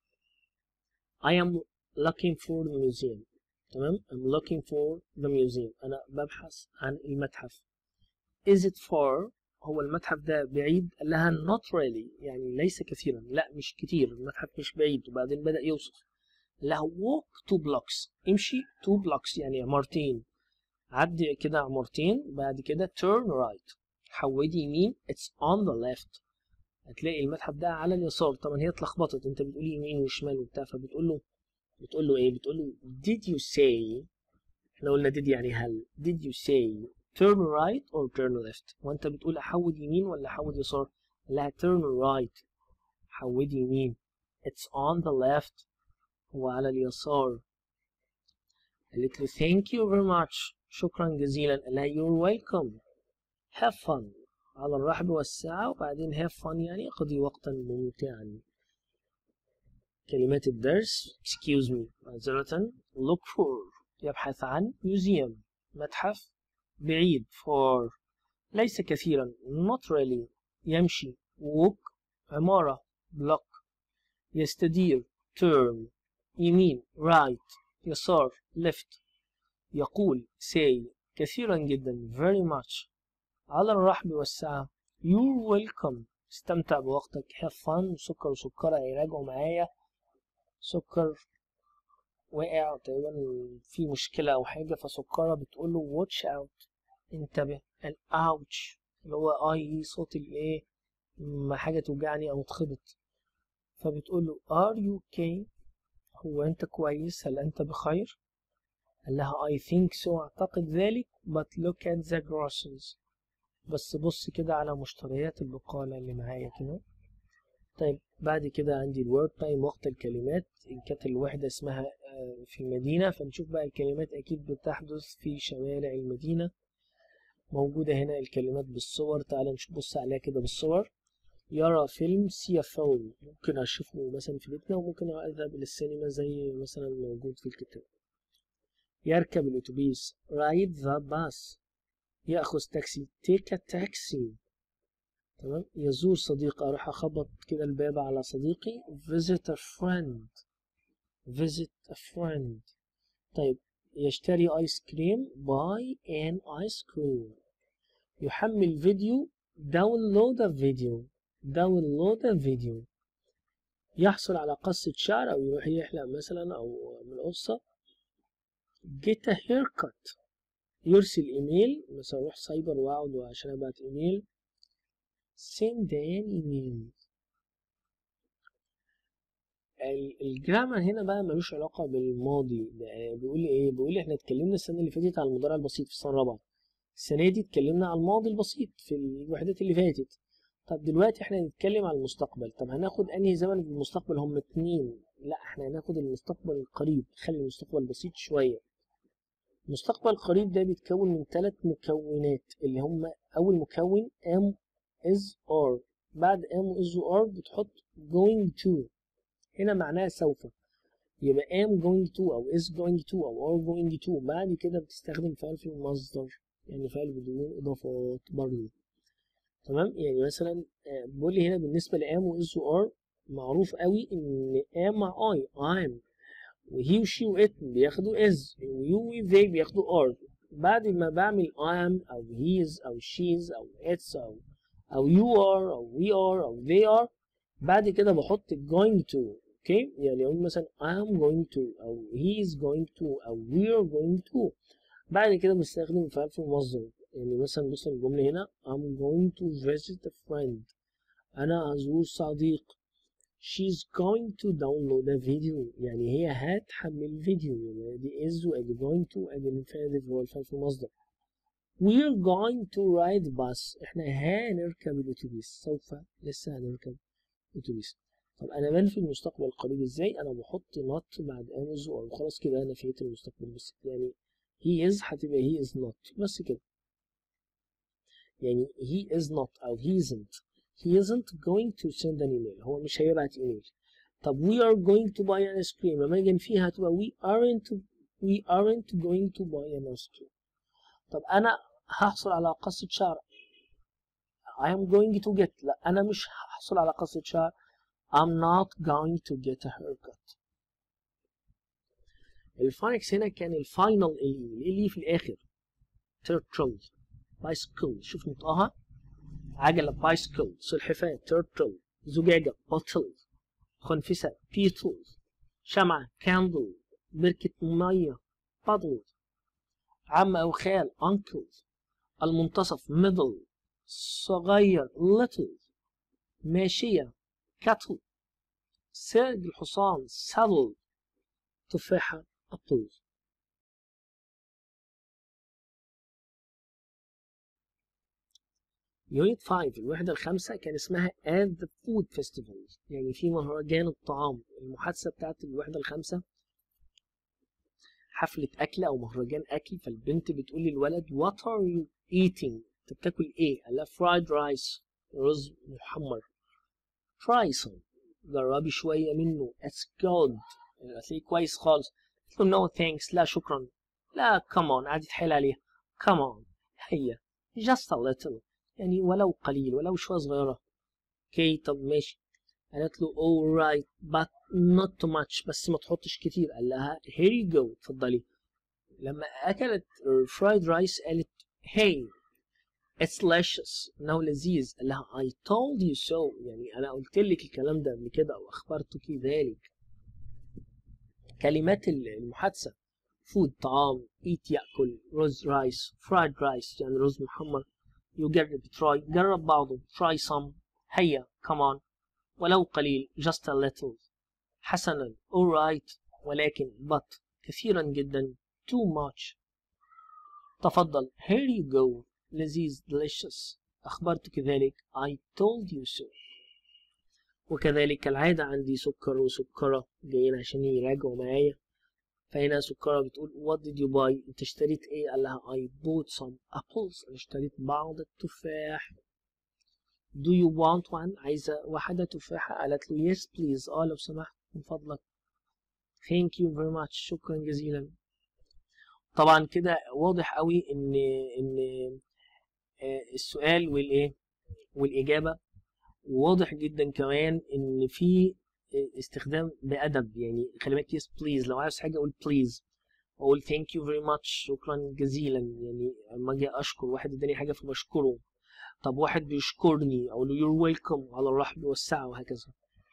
I am looking for the museum تمام I'm looking for the museum أنا ببحث عن المتحف is it far هو المتحف ده بعيد قال لها not really يعني ليس كثيرا لا مش كتير المتحف مش بعيد وبعدين بدأ يوصف قال لها walk two blocks امشي two blocks يعني عمارتين عدي كده عمارتين بعد كده turn right حودي يمين it's on the left هتلاقي المتحف ده على اليسار طبعا هي اتلخبطت انت بتقولي يمين وشمال وبتاع فبتقول له بتقول له ايه بتقول له did you say احنا قلنا did يعني هل did you say turn right or turn left وانت بتقول احود يمين ولا احود يسار لا turn right حود يمين it's on the left هو على اليسار قالت له thank you very much شكرا جزيلا قال لها you're welcome have fun على الرحب والسعة وبعدين have fun يعني اقضي وقتا ممتعا كلمات الدرس excuse me معذرة look for يبحث عن museum متحف بعيد for ليس كثيرا not really يمشي walk عمارة block يستدير turn يمين right يسار left يقول say كثيرا جدا very much على الرحب والسعة you're welcome استمتع بوقتك have fun سكر وسكرة يراجعوا معايا سكر وقع تقريبا في مشكلة أو حاجة فسكرة بتقول له watch out انتبه الاوتش اللي هو اي صوت الايه ما حاجة توجعني أو اتخبط فبتقول له are you okay هو أنت كويس هل أنت بخير قال لها I think so أعتقد ذلك but look at the groceries بس بص كده على مشتريات البقالة اللي معايا كده طيب بعد كده عندي الورد تايم وقت الكلمات إن كانت الوحدة اسمها في المدينة فنشوف بقى الكلمات أكيد بتحدث في شوارع المدينة موجودة هنا الكلمات بالصور تعال نبص عليها كده بالصور يرى فيلم سي فيلم ممكن أشوفه مثلا في بيتنا وممكن أذهب للسينما زي مثلا موجود في الكتاب يركب الأتوبيس رايد ذا باس يأخذ تاكسي تيك تاكسي تمام يزور صديق أروح أخبط كده الباب على صديقي visit a friend visit a friend طيب يشتري آيس كريم buy an ice cream يحمل فيديو download a video download a video يحصل على قصة شعر أو يروح يحلق مثلا أو من قصة get a haircut يرسل إيميل مثلا أروح سايبر وأقعد عشان أبعت إيميل send an email الجرامر هنا بقى ملوش علاقة بالماضي بيقول لي ايه بيقول لي احنا اتكلمنا السنة اللي فاتت على المضارع البسيط في السنة الرابعة السنة دي اتكلمنا على الماضي البسيط في الوحدات اللي فاتت طب دلوقتي احنا هنتكلم على المستقبل طب هناخد انهي زمن في المستقبل هم اتنين لا احنا هناخد المستقبل القريب خلي المستقبل بسيط شوية المستقبل القريب ده بيتكون من ثلاث مكونات اللي هم اول مكون am is or بعد am is or بتحط going to هنا معناها سوف يبقى am going to أو is going to أو are going to بعد كده بتستخدم فعل في المصدر يعني فعل بدون إضافات برضه تمام يعني مثلا بقول لي هنا بالنسبة ل am و is و are معروف قوي إن am مع I I'm وهي وشي وإت بياخدوا is ويو و they بياخدوا are بعد ما بعمل I'm أو he's أو she's أو it's أو أو you are أو we are أو they are بعد كده بحط going to اوكي يعني اقول مثلا I'm going to او he is going to او we're going to بعد كده بستخدم فعل في المصدر يعني مثلا بص الجملة هنا I'm going to visit a friend أنا هزور صديق she's going to download a video يعني هي هتحمل فيديو يعني دي is وادي going to ادي الفعل هو الفعل في المصدر we're going to ride bus احنا هنركب الاتوبيس سوف لسه هنركب اتوبيس طب انا بنفي المستقبل القريب ازاي انا بحط not بعد am is or خلاص كده انا فيت المستقبل بس يعني he is هتبقى he is not بس كده يعني he is not او he isn't he isn't going to send an email هو مش هيبعت ايميل طب we are going to buy an ice cream لما نيجي فيها تبقى we aren't we aren't going to buy an ice cream طب انا هحصل على قصة شعر I am going to get لا انا مش هحصل على قصة شعر I'm not going to get a haircut الفونكس هنا كان الفاينل اللي اللي في الاخر turtle bicycle شوف نطقها عجلة bicycle سلحفاة turtle زجاجة bottle خنفسة beetle شمعة candle بركة مية puddle عم أو خال uncle المنتصف middle صغير little ماشية cattle سرج الحصان saddle تفاحة apple يونت 5 الوحدة الخامسة كان اسمها at the food festival يعني في مهرجان الطعام المحادثة بتاعت الوحدة الخامسة حفلة أكل أو مهرجان أكل فالبنت بتقول للولد what are you eating أنت بتاكل إيه؟ قال لها fried rice رز محمر try some جربي شوية منه it's good هتلاقيه كويس خالص قلت له no thanks لا شكرا لا come on قعدت تحايل عليها come on هيا just a little يعني ولو قليل ولو شوية صغيرة اوكي طب ماشي قالت له all right but not too much بس ما تحطش كتير قال لها here you go اتفضلي لما أكلت fried rice قالت hey it's delicious إنه لذيذ قال لها I told you so يعني أنا قلت لك الكلام ده قبل كده أو أخبرتك ذلك كلمات المحادثة food طعام eat يأكل رز رايس fried rice يعني رز محمر يجرب try جرب بعضه try some هيا come on ولو قليل just a little حسنا alright ولكن but كثيرا جدا too much تفضل here you go لذيذ delicious أخبرتك ذلك I told you so وكذلك العادة عندي سكر وسكرة جايين عشان يراجعوا معايا فهنا سكرة بتقول what did you buy انت اشتريت ايه قال لها I bought some apples انا اشتريت بعض التفاح do you want one عايزة واحدة تفاحة قالت له yes please اه لو سمحت من فضلك thank you very much شكرا جزيلا طبعا كده واضح قوي ان ان السؤال والايه والاجابه واضح جدا كمان ان في استخدام بادب يعني خلي بالك يس بليز لو عايز حاجه اقول بليز اقول ثانك يو فيري ماتش شكرا جزيلا يعني اما اجي اشكر واحد اداني حاجه فبشكره طب واحد بيشكرني اقول له يور ويلكم على الرحب والسعه وهكذا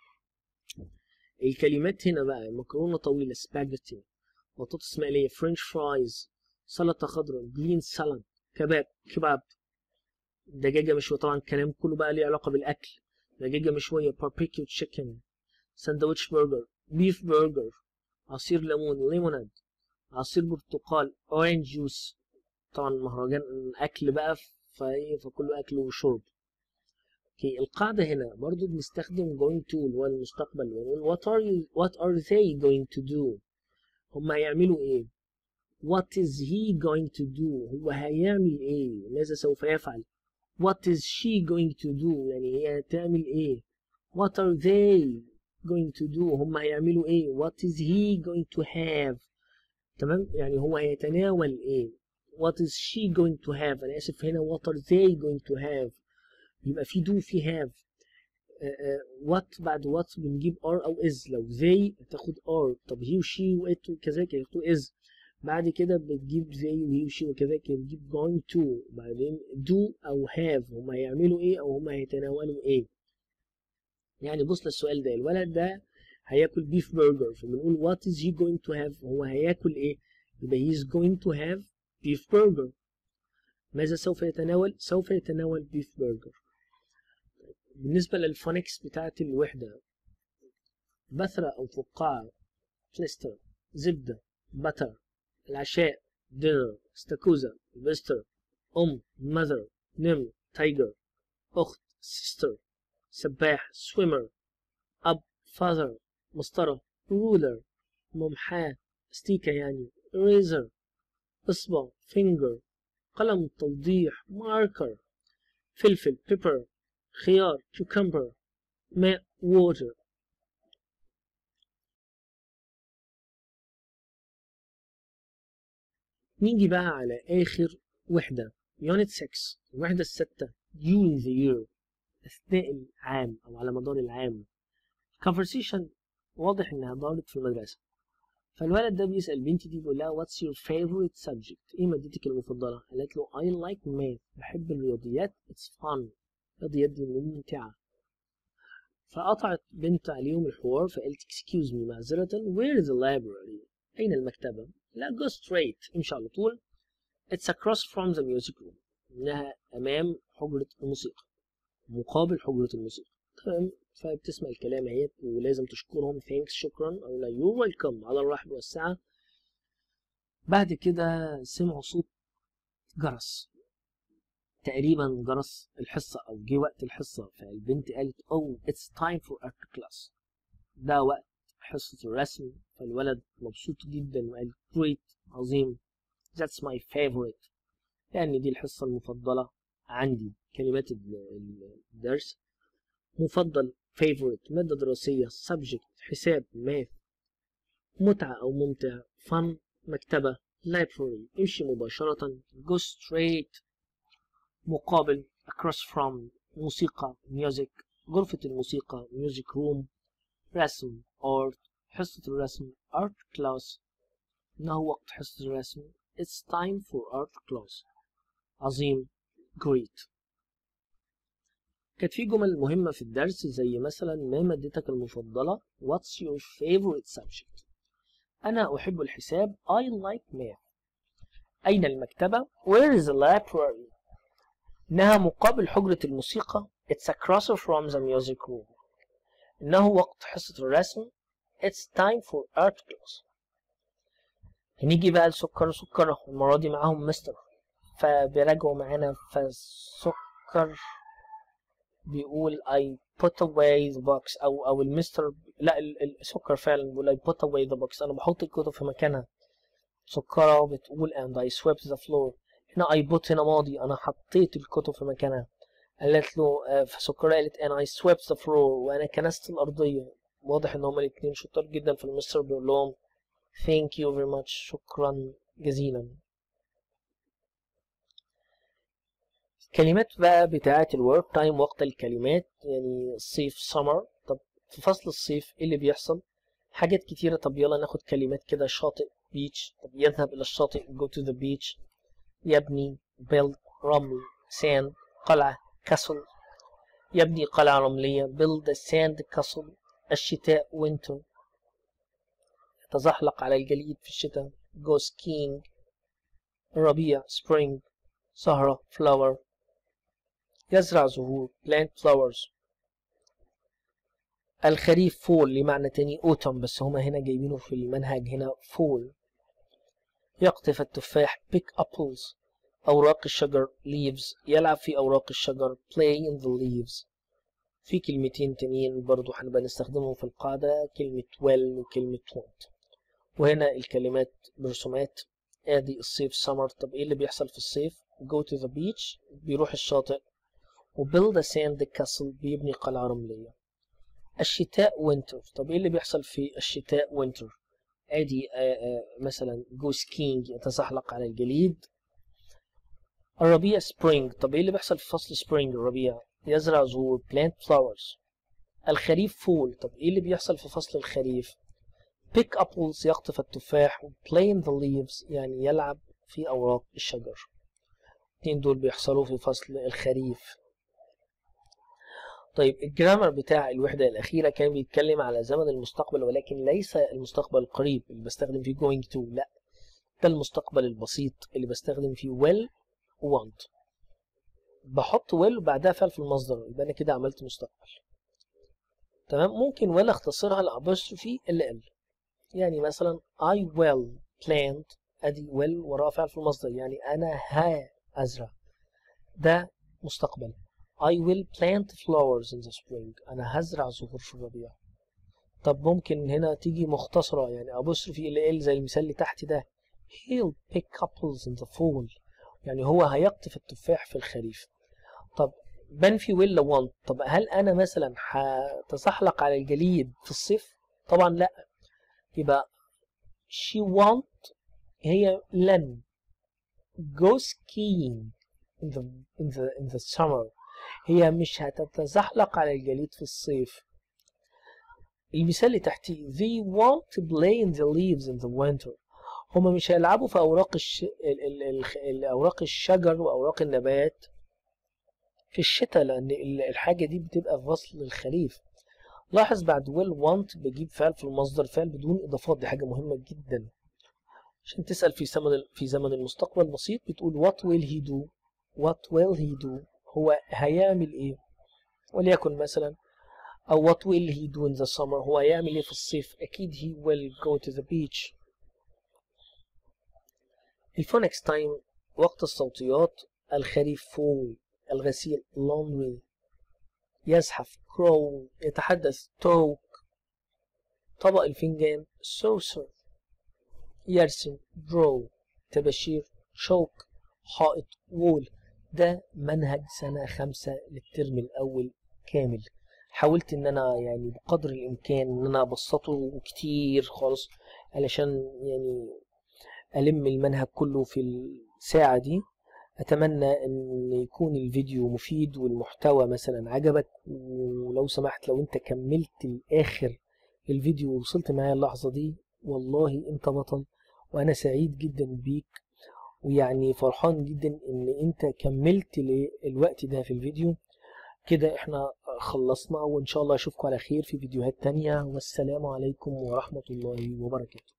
الكلمات هنا بقى مكرونه طويله سباجيتي بطاطس مقليه فرنش فرايز سلطه خضراء جرين سالاد كباب كباب دجاجه مشويه طبعا الكلام كله بقى ليه علاقه بالاكل دجاجه مشويه باربيكيو تشيكن ساندويتش برجر بيف برجر عصير ليمون ليموناد عصير برتقال اورنج جوس طبعا مهرجان اكل بقى فكله اكل وشرب اوكي القاعده هنا برضو بنستخدم going to اللي هو المستقبل ونقول what are you what are they going to do هم هيعملوا ايه what is he going to do هو هيعمل ايه ماذا سوف يفعل what is she going to do يعني هي هتعمل ايه what are they going to do هم هيعملوا ايه what is he going to have تمام يعني هو هيتناول ايه what is she going to have انا اسف هنا what are they going to have يبقى في do في have uh, uh, what بعد what بنجيب are او is لو they هتاخد are طب he و she و it وكذلك هياخدوا is بعد كده بتجيب they و he و she وكذلك بتجيب going to بعدين do او have هم هيعملوا ايه او هم هيتناولوا ايه يعني بص للسؤال ده الولد ده هياكل بيف برجر فبنقول what is he going to have هو هياكل ايه يبقى he is going to have beef burger ماذا سوف يتناول سوف يتناول بيف برجر بالنسبة للفونكس بتاعت الوحدة بثرة أو فقاعة فليستر زبدة بتر العشاء dinner استاكوزا بستر أم mother نمر تايجر أخت sister سباح swimmer أب father مسطرة ruler ممحاة ستيكة يعني eraser إصبع finger قلم توضيح marker فلفل pepper خيار cucumber ماء water نيجي بقى على آخر وحدة يونت 6 الوحدة الستة during the year أثناء العام أو على مدار العام conversation واضح إنها دارت في المدرسة فالولد ده بيسأل البنت دي بيقول لها what's your favorite subject إيه مادتك المفضلة قالت له I like math بحب الرياضيات it's fun الرياضيات دي ممتعة فقطعت بنت عليهم الحوار فقالت excuse me معذرة where is the library أين المكتبة لا go straight امشي على طول it's across from the music room إنها أمام حجرة الموسيقى مقابل حجرة الموسيقى تمام فبتسمع الكلام اهي ولازم تشكرهم thanks شكرا أو لا you're welcome على الرحب والسعة بعد كده سمعوا صوت جرس تقريبا جرس الحصة أو جه وقت الحصة فالبنت قالت oh it's time for art class ده وقت حصة الرسم فالولد مبسوط جدا وقال great عظيم that's my favorite لأن دي الحصة المفضلة عندي كلمات الدرس مفضل favorite مادة دراسية subject حساب math متعة أو ممتع fun مكتبة library امشي مباشرة go straight مقابل across from موسيقى music غرفة الموسيقى music room رسم art حصة الرسم art class إنه وقت حصة الرسم it's time for art class عظيم great كانت في جمل مهمة في الدرس زي مثلا ما مادتك المفضلة what's your favorite subject أنا أحب الحساب I like math أين المكتبة where is the library إنها مقابل حجرة الموسيقى it's across from the music room إنه وقت حصة الرسم it's time for art class هنيجي بقى لسكر سكر المرة دي معاهم مستر فبيراجعوا معانا فسكر بيقول I put away the box أو أو المستر لا السكر فعلا بيقول I put away the box أنا بحط الكتب في مكانها سكرة بتقول and I swept the floor هنا I put هنا ماضي أنا حطيت الكتب في مكانها قالت له فسكرة قالت and I swept the floor وأنا كنست الأرضية واضح إن هما الاتنين شطار جدا فالمستر بيقول لهم thank you very much شكرا جزيلا كلمات بقى بتاعة الورك تايم وقت الكلمات يعني الصيف summer طب في فصل الصيف ايه اللي بيحصل حاجات كتيرة طب يلا ناخد كلمات كده شاطئ beach طب يذهب إلى الشاطئ go to the beach يبني build رمل sand قلعة castle يبني قلعة رملية build a sand castle الشتاء winter يتزحلق على الجليد في الشتاء go skiing الربيع spring سهرة flower يزرع زهور plant flowers الخريف fall لمعنى تاني autumn بس هما هنا جايبينه في المنهج هنا fall يقطف التفاح pick apples أوراق الشجر leaves يلعب في أوراق الشجر play in the leaves في كلمتين تانيين برضو هنبقى نستخدمهم في القاعدة كلمة well وكلمة want وهنا الكلمات برسومات ادي الصيف summer طب ايه اللي بيحصل في الصيف go to the beach بيروح الشاطئ وbuild a sand castle بيبني قلعة رملية الشتاء winter طب ايه اللي بيحصل في الشتاء winter ادي آآ آآ مثلا go skiing يتزحلق على الجليد الربيع spring طب ايه اللي بيحصل في فصل spring الربيع يزرع زهور plant flowers الخريف fall طب ايه اللي بيحصل في فصل الخريف pick apples يقطف التفاح و play in the leaves يعني يلعب في أوراق الشجر الاثنين دول بيحصلوا في فصل الخريف طيب الجرامر بتاع الوحدة الأخيرة كان بيتكلم على زمن المستقبل ولكن ليس المستقبل القريب اللي بستخدم فيه going to لا ده المستقبل البسيط اللي بستخدم فيه will want بحط will وبعدها فعل في المصدر يبقى أنا كده عملت مستقبل تمام ممكن will اختصرها لأبوستروفي ال ال يعني مثلا I will plant ادي will وراها فعل في المصدر يعني انا ها ازرع ده مستقبل I will plant flowers in the spring انا هزرع زهور في الربيع طب ممكن هنا تيجي مختصرة يعني apostrophe ال ال زي المثال اللي تحت ده he'll pick apples in the fall يعني هو هيقطف التفاح في الخريف طب بنفي will want طب هل انا مثلا هتزحلق على الجليد في الصيف طبعا لا يبقى she want هي لن go skiing in the in the in the summer هي مش هتتزحلق على الجليد في الصيف المثال اللي تحتيه they want to play in the leaves in the winter هما مش هيلعبوا في أوراق الش... ال... ال... ال... ال... أوراق الشجر وأوراق النبات في الشتاء لأن ال- الحاجة دي بتبقى في فصل الخريف لاحظ بعد will want بجيب فعل في المصدر فعل بدون إضافات دي حاجة مهمة جدا عشان تسأل في زمن في زمن المستقبل بسيط بتقول what will he do what will he do هو هيعمل ايه وليكن مثلا او what will he do in the summer هو هيعمل ايه في الصيف اكيد he will go to the beach الفونكس تايم وقت الصوتيات الخريف fall الغسيل laundry يزحف crow يتحدث talk طبق الفنجان saucer يرسم draw تبشير شوك حائط وول ده منهج سنة خمسة للترم الأول كامل حاولت إن أنا يعني بقدر الإمكان إن أنا أبسطه كتير خالص علشان يعني ألم المنهج كله في الساعة دي أتمنى أن يكون الفيديو مفيد والمحتوى مثلا عجبك ولو سمحت لو أنت كملت الآخر الفيديو ووصلت معايا اللحظة دي والله أنت بطل وأنا سعيد جدا بيك ويعني فرحان جدا ان انت كملت الوقت ده في الفيديو كده احنا خلصنا وان شاء الله اشوفكم على خير في فيديوهات تانية والسلام عليكم ورحمة الله وبركاته